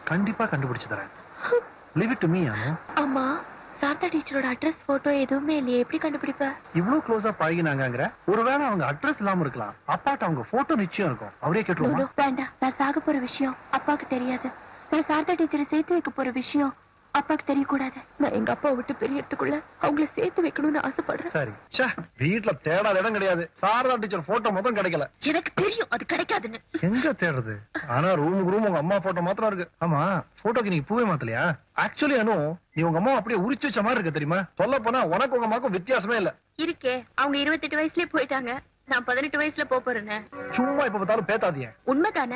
கண்டிப்பா கண்டுபிடிச்சு தரேன் leave it to me Anu அம்மா சாரதா டீச்சரோட அட்ரஸ் போட்டோ எதுவுமே இல்லையே எப்படி கண்டுபிடிப்ப இவ்வளவு க்ளோஸா பழகினாங்கங்கிற ஒருவேளை அவங்க அட்ரஸ் இல்லாம இருக்கலாம் அப்பாட்ட அவங்க போட்டோ நிச்சயம் இருக்கும் அவரே கேட்டுருவோமா நோ, வேண்டாம் நான் சாக போற விஷயம் அப்பாவுக்கு தெரியாது நான் சாரதா டீச்சரை சேர்த்து வைக்க போற விஷயம் அப்பாவுக்கு தெரியக்கூடாது நான் எங்க அப்பா விட்டு பெரியறதுக்குள்ள அவங்கள சேர்த்து வைக்கணும்னு ஆசைப்படுறேன் சரி ச்சே வீட்ல தேடாத இடம் கிடையாது சாரதா டீச்சர் போட்டோ மொத்தம் கிடைக்கல எனக்கு தெரியும் அது கிடைக்காதுன்னு எங்க தேடுறது ஆனா ரூமுக்கு ரூம் உங்க அம்மா போட்டோ மாத்திரம் இருக்கு ஆமா போட்டோக்கு நீங்க பூவே மாத்தலையா ஆக்சுவலி அனு நீ உங்க அம்மா அப்படியே உரிச்சு வச்ச மாதிரி இருக்கு தெரியுமா சொல்ல போனா உனக்கு உங்க அம்மாக்கும் வித்தியாசமே இல்ல இருக்கே அவங்க இருபத்தெட்டு வயசுலயே போயிட்டாங்க நான் பதினெட்டு வயசுல போப் போறேன்னு சும்மா இப்ப பார்த்தாலும் பேத்தாதீங்க உண்மைதானே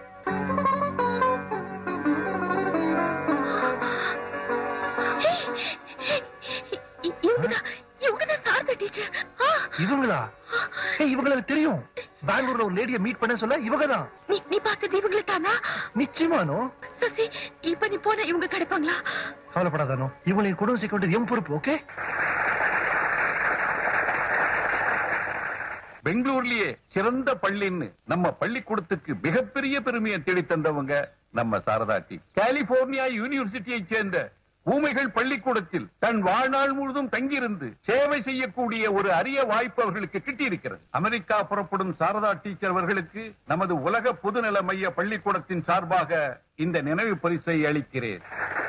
இ- இவங்கதான் இவங்கதான் சாரதா டீச்சர் ஆ, இவங்களா ஏய் இவங்கள எனக்கு தெரியும் பெங்களூர்ல ஒரு லேடிய மீட் பண்ண சொல்ல இவங்க தான் நீ நீ பார்த்தது இவங்கள தானா நிச்சயமானோ சசி இப்ப நீ போனா இவங்க கிடைப்பாங்களா கவலைப்படாதானோ இவங்களை குடும்பம் சேர்க்க வேண்டியது என் பொறுப்பு ஓகே பெங்களூர்லயே சிறந்த பள்ளின்னு நம்ம பள்ளிக்கூடத்துக்கு மிகப்பெரிய பெருமையை தேடி தந்தவங்க நம்ம சாரதாட்டி கலிபோர்னியா யூனிவர்சிட்டியை சேர்ந்த ஊமைகள் பள்ளிக்கூடத்தில் தன் வாழ்நாள் முழுதும் தங்கியிருந்து சேவை செய்யக்கூடிய ஒரு அரிய வாய்ப்பு அவர்களுக்கு கிட்டியிருக்கிறது அமெரிக்கா புறப்படும் சாரதா டீச்சர் அவர்களுக்கு நமது உலக பொதுநல மைய பள்ளிக்கூடத்தின் சார்பாக இந்த நினைவு பரிசை அளிக்கிறேன்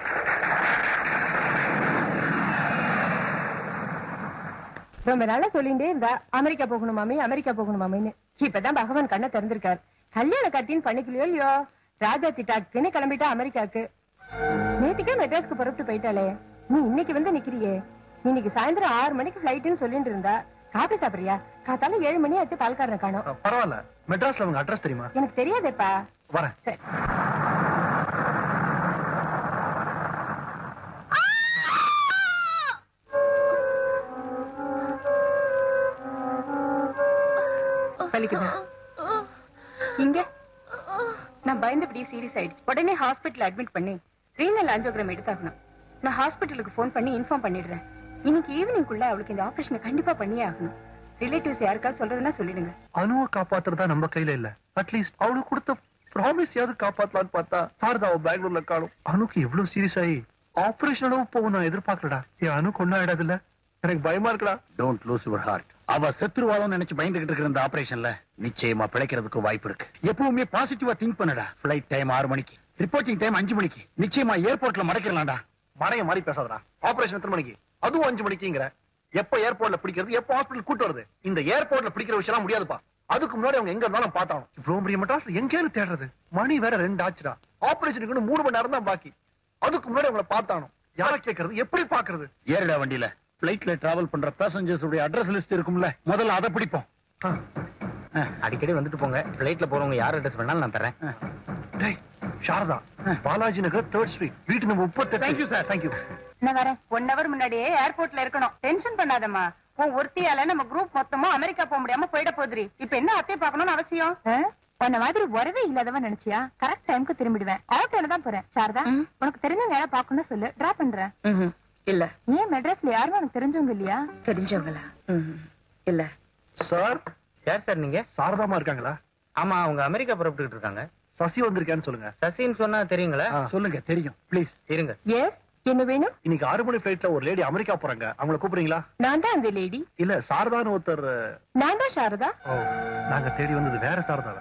ரொம்ப நாளா சொல்லிட்டே இருந்தா அமெரிக்கா போகணும் மாமி அமெரிக்கா போகணும் மாமின்னு இப்பதான் பகவான் கண்ணை திறந்திருக்கார் கல்யாண கட்டின்னு பண்ணிக்கலையோ இல்லையோ ராஜா திட்டாக்குன்னு கிளம்பிட்டா அமெரிக்காக்கு நேத்துக்கே மெட்ராஸ்க்கு புறப்பட்டு போயிட்டாளே நீ இன்னைக்கு வந்து நிக்கிறியே இன்னைக்கு சாயந்தரம் ஆறு மணிக்கு ஃபிளைட்னு சொல்லிட்டு இருந்தா காபி சாப்பிடுறியா காத்தால ஏழு மணி ஆச்சு பால்காரனை காணோம் அஹ், பரவாயில்ல மெட்ராஸ்ல அவங்க அட்ரஸ் தெரியுமா எனக்கு தெரியாதேப்பா வரேன் சரி வலிக்குதா இங்க நான் பயந்தபடியே சீரியஸ் ஆயிடுச்சு உடனே ஹாஸ்பிடல் அட்மிட் பண்ணி ரீனல் ஆஞ்சியோகிராம் எடுத்தாகணும் நான் ஹாஸ்பிட்டலுக்கு ஃபோன் பண்ணி இன்ஃபார்ம் பண்ணிடுறேன் இன்னைக்கு ஈவினிங்குள்ள அவளுக்கு இந்த ஆபரேஷனை கண்டிப்பா பண்ணியே ஆகணும் ரிலேட்டிவ்ஸ் யாருக்காவது சொல்றதுன்னா சொல்லிடுங்க அனுவை காப்பாத்துறதா நம்ம கையில இல்ல அட்லீஸ்ட் அவளுக்கு கொடுத்த ப்ராமிஸ் யாவது காப்பாத்தலாம்னு பார்த்தா சாரதாவை பெங்களூர்ல காணும் அனுக்கு எவ்வளவு சீரியஸ் ஆகி ஆபரேஷன் அளவு போகும் நான் எதிர்பார்க்கலடா என் அனு கொண்டாடாது இல்ல எனக்கு பயமா இருக்குடா டோன்ட் லூஸ் யுவர் ஹார்ட் அவ செத்துருவாளும் நினைச்சு பயந்துகிட்டு இருக்கிற இந்த ஆபரேஷன்ல நிச்சயமா பிழைக்கிறதுக்கு வாய்ப்பு இருக்கு எப்பவுமே பாசிட்டிவா திங்க் பண்ணுடா ஃபிளைட் டைம் ஆறு மணிக்கு ரிப்போர்ட்டிங் டைம் அஞ்சு மணிக்கு நிச்சயமா ஏர்போர்ட்ல மடக்கிடலாம்டா மடைய மாதிரி பேசாதடா ஆபரேஷன் எத்தனை மணிக்கு அதுவும் அஞ்சு மணிக்குங்கிற எப்ப ஏர்போர்ட்ல பிடிக்கிறது எப்ப ஹாஸ்பிடல் கூட்டு வருது இந்த ஏர்போர்ட்ல பிடிக்கிற விஷயம் முடியாதுப்பா அதுக்கு முன்னாடி அவங்க எங்க இருந்தாலும் பார்த்தாலும் இவ்வளவு பெரிய மெட்ராஸ்ல எங்கேயும் தேடுறது மணி வேற ரெண்டு ஆச்சுடா ஆபரேஷனுக்கு இன்னும் மூணு மணி நேரம் தான் பாக்கி அதுக்கு முன்னாடி அவங்கள பார்த்தானோ யார கேக்குறது எப்படி பாக்குறது ஏறுடா வண்டியில பிளைட்ல டிராவல் பண்ற பேசஞ்சர்ஸ் உடைய அட்ரஸ் லிஸ்ட் இருக்கும்ல முதல்ல அதை பிடிப்போம் ஆ. அடிக்கடி வந்துட்டு போங்க பிளைட்ல போறவங்க யார் அட்ரஸ் வேணாலும் நான் தரேன் டேய் சாரதா பாலாஜி நகர் தேர்ட் ஸ்ட்ரீட் வீட்டு நம்பர் முப்பத்தி Thank you, sir. தேங்க்யூ நான் வரேன் ஒன் ஹவர் முன்னாடியே ஏர்போர்ட்ல இருக்கணும் டென்ஷன் பண்ணாதம்மா உன் ஒருத்தியால நம்ம குரூப் மொத்தமும் அமெரிக்கா போக முடியாம போயிட போகுதுரி இப்ப என்ன அத்தையை பார்க்கணும்னு அவசியம் உன்ன மாதிரி உறவே இல்லாதவன் நினைச்சியா கரெக்ட் டைம்க்கு திரும்பிடுவேன் ஆட்டோல தான் போறேன் சாரதா ம். உனக்கு தெரிஞ்சவங்க யாராவது பார்க்கணும்னு சொல்லு டிராப் பண்றேன் இல்ல ஏன் மெட்ராஸ்ல யாரும் உனக்கு தெரிஞ்சவங்க இல்லையா தெரிஞ்சவங்களா இல்ல சார் யார் சார் நீங்க சாரதாமா இருக்காங்களா ஆமா அவங்க அமெரிக்கா புறப்பட்டுக்கிட்டு இருக்காங்க சசி வந்திருக்கேன்னு சொல்லுங்க சசின்னு சொன்னா தெரியுங்களா ஆ. சொல்லுங்க தெரியும் ப்ளீஸ் இருங்க எஸ் என்ன வேணும் இன்னைக்கு ஆறு மணி பிளைட்ல ஒரு லேடி அமெரிக்கா போறாங்க அவங்கள கூப்பிடுறீங்களா நான் தான் அந்த லேடி இல்ல சாரதான்னு ஒருத்தர் நான் தான் சாரதா ஓ நாங்க தேடி வந்தது வேற சாரதாவை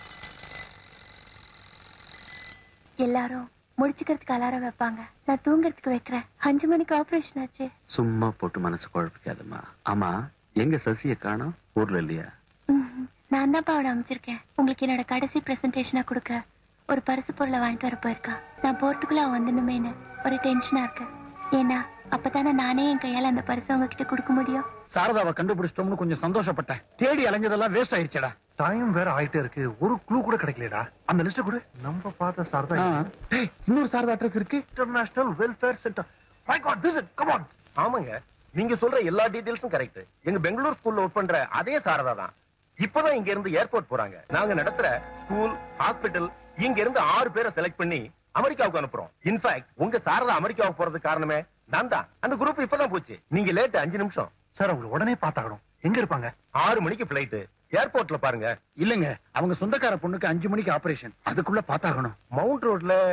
எல்லாரும் முடிச்சுக்கிறதுக்கு அலாரம் வைப்பாங்க நான் தூங்குறதுக்கு வைக்கிறேன் அஞ்சு மணிக்கு ஆபரேஷன் ஆச்சு சும்மா போட்டு மனசு குழப்பிக்காதம்மா ஆமா எங்க சசிய காணோம் ஊர்ல இல்லையா ம்ஹும். நான் தான் அவனை அமைச்சிருக்கேன் உங்களுக்கு என்னோட கடைசி பிரசன்டேஷனா கொடுக்க ஒரு பரிசு பொருளை வாங்கிட்டு வர போயிருக்கா நான் போறதுக்குள்ள அவன் வந்துடணுமேனு ஒரு டென்ஷனா இருக்கு ஏன்னா அப்பதானே நானே என் கையால அந்த பரிசு உங்ககிட்ட கொடுக்க முடியும் சாரதாவை கண்டுபிடிச்சிட்டோம்னு கொஞ்சம் சந்தோஷப்பட்டேன் தேடி அலைஞ்சதெல்லாம் வேஸ்ட் ஆயிடுச்சேடா டைம் வேற ஆயிட்டே இருக்கு ஒரு க்ளூ கூட கிடைக்கலடா அந்த லிஸ்ட் கூட நம்ம பார்த்த சாரதா டேய் இன்னொரு சாரதா அட்ரஸ் இருக்கு international welfare centre my god visit come on ஆமாங்க நீங்க சொல்ற எல்லா டீடைல்ஸும் கரெக்ட் எங்க பெங்களூர் ஸ்கூல்ல ஒர்க் பண்ற அதே சாரதா தான் இப்பதான் இங்க இருந்து ஏர்போர்ட் போறாங்க நாங்க நடத்துற ஸ்கூல் ஹாஸ்பிடல் இங்க இருந்து ஆறு பேரை செலக்ட் பண்ணி அமெரிக்காவுக்கு அனுப்புறோம் இன்ஃபேக்ட் உங்க சாரதா அமெரிக்காவுக்கு போறதுக்கு காரணமே நான் தான் அந்த குரூப் இப்பதான் போச்சு நீங்க லேட் அஞ்சு நிமிஷம் சார் அவங்க உடனே பார்த்தாகணும் எங்க இருப்பாங்க ஆறு மணிக்கு பிளைட் ஏர்போர்ட்ல பாருங்க இல்லங்க அவங்க சொந்தக்கார பொண்ணுக்கு அஞ்சு மணிக்கு ஆபரேஷன் அதுக்குள்ள பாத்தாகணும் மவுண்ட் ரோட்ல